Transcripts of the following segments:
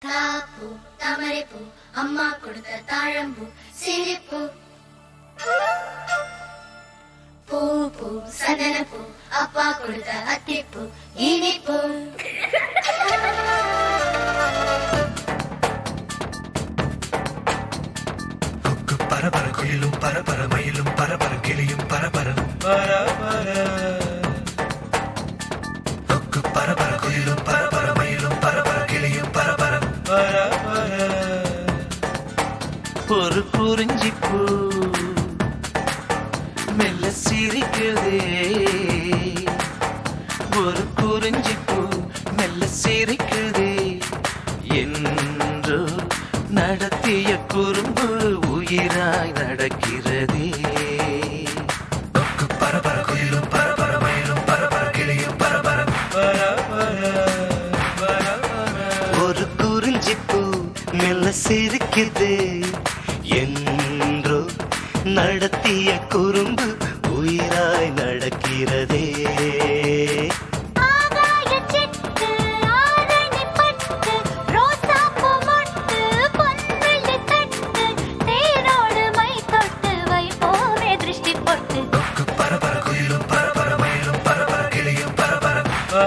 தாப்பூ தாமரைப்பூ அம்மா கொடுத்த தாழம்பூ சிரிப்பூ பூ பூ சந்தனப்பூ அப்பா கொடுத்த அத்திப்பூ இனிப்பூ கொக்கு பரபர குயிலும் பரபர மயிலும் பரபர கிளியும் பரபர கொக்கு பரபர குயிலும் பரபர மயிலும் பரபர கிளியும் பரபர ஒரு குறிஞ்சி பூ மெல்ல சிரிக்குதே ஒரு குறிஞ்சி பூ மெல்ல சிரிக்குதே என்று நடத்திய குறும்பு உயிராய் நடக்கிறதே கொக்கு பரபர குயிலும் பரபர மயிலும் பரபர கிளியும் பரபர ஒரு குறிஞ்சி பூ மெல்ல சிரிக்குது என்றோ நடத்திய குறும்பு உயிராய் நடக்கிறதே ஆகாய சிட்டு ஆரணி பட்டு ரோசாப்பூ மொட்டு பொன்வெள்ளி தட்டு தேரோடு மை தொட்டு வைப்போமே திருஷ்டி பொட்டு கொக்கு பரபர குயிலும் பரபர மயிலும் பரபர கிளியும் பரபர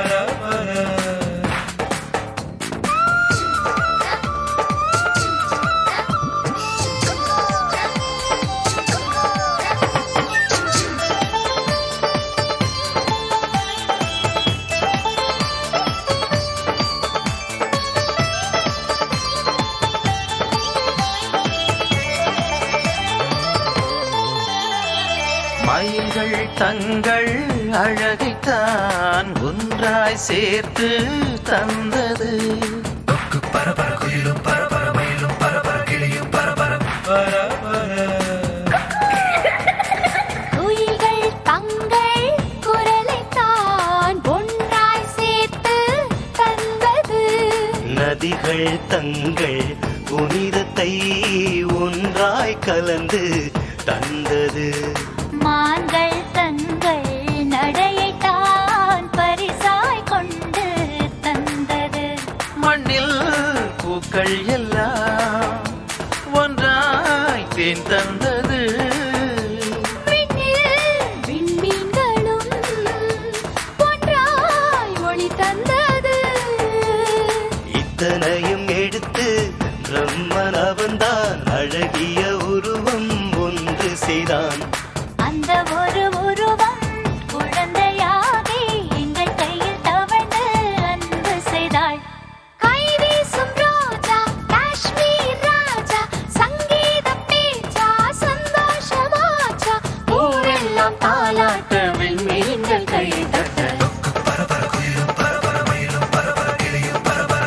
மயில்கள் தங்கள் அழகைத்தான் ஒன்றாய் சேர்த்து தந்தது கொக்கு பரபர குயிலும் பரபர மயிலும் பரபர கிளியும் பரபர குயில்கள் தங்கள் குரலைத்தான் ஒன்றாய் சேர்த்து தந்தது நதிகள் தங்கள் புனிதத்தை ஒன்றாய் கலந்து தந்தது மான்கள் தங்கள் நடையைத்தான் பரிசாய் கொண்டு தந்தது மண்ணில் பூக்கள் எல்லாம் ஒன்றாய் தேன் தந்தது விண்ணில் விண்மீன்களும் ஒன்றாய் ஒளி தந்தது இத்தனையும் எடுத்து பிரம்மன் அவன்தான் அழகிய உருவம் ஒன்று செய்தான் அந்த ஒரு உருவம் குழந்தையாகி எங்கள் கையில் தவழ்ந்து அன்பு செய்தாள் கை வீசும் ரோஜா காஷ்மீர் ராஜா சங்கீத பேச்சா சந்தோஷமாச்சா ஊரெல்லாம் தாலாட்ட விண்மீன்கள் கை தட்ட கொக்கு பரபர குயிலும் பரபர மயிலும் பரபர கிளியும் பரபர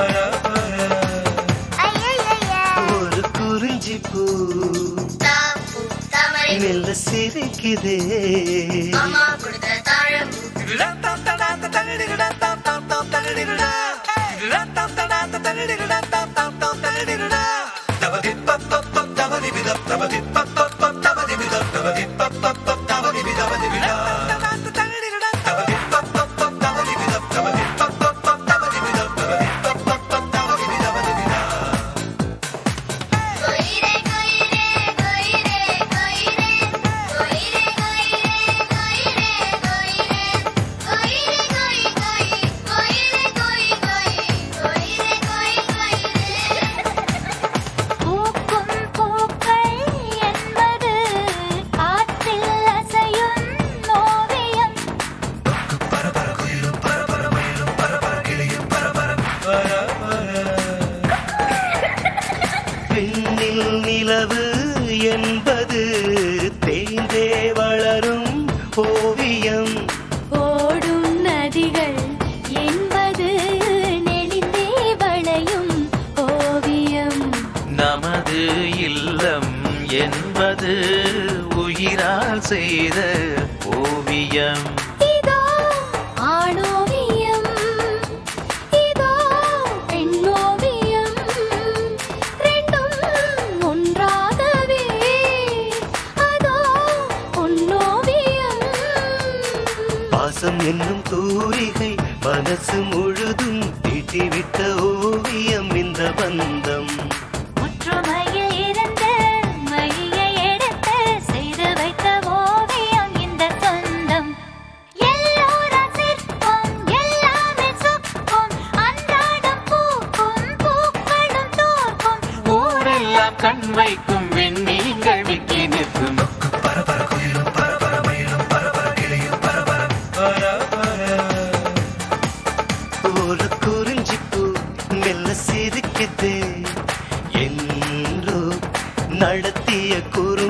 ஒரு குறிஞ்சி பூ மெல்ல சிரிக்குதே அம்மா கொடுத்த தாழம்பூ கொயிரே கொயிரே கொயிரே கொயிரே கொயிரே கொயிரே கொயிரே கொயிரே கொயிரே கொயிரே கொயிரே கொயிரே பூக்கும் பூக்கள் என்பது காற்றில் அசையும் ஓவியம் பரபர குயிலும் பரபர மயிலும் பரபர கிளியும் பரபர விண்ணில் நிலவு என்பது தேய்ந்தே வளரும் ஓவியம் ஓடும் நதிகள் என்பது நெளிந்தே வளையும் ஓவியம் நமது இல்லம் என்பது உயிரால் செய்த ஓவியம் இதோ ஆணோவியம் இதோ பெண்ணோவியம் ரெண்டும் ஒன்றாகவே அதோ பொன்னோவியம் பாசம் என்னும் தூரிகை மனசு முழுதும் தீட்டிவிட்ட ஓவியம் இந்த இந்த பந்தம் ஒற்றுமையில் இருந்து மையை எடுத்து செய்து வைத்த ஓவியம் இந்த சொந்தம் எல்லோரும் சிற்பம் எல்லாமே சொக்கும் அன்றாடம் பூக்கும் பூக்களும் தோற்கும் ஊரெல்லாம் கண் வைக்கும் விண்ணீங்கள் விக்கி நிற்கும் பரபர குயிலும் பரபர மயிலும் பரபர கிளியும் பரபர ஒரு குறிஞ்சிப்பூ மெல்ல சிரிக்குது என்றோ நடத்திய குறும்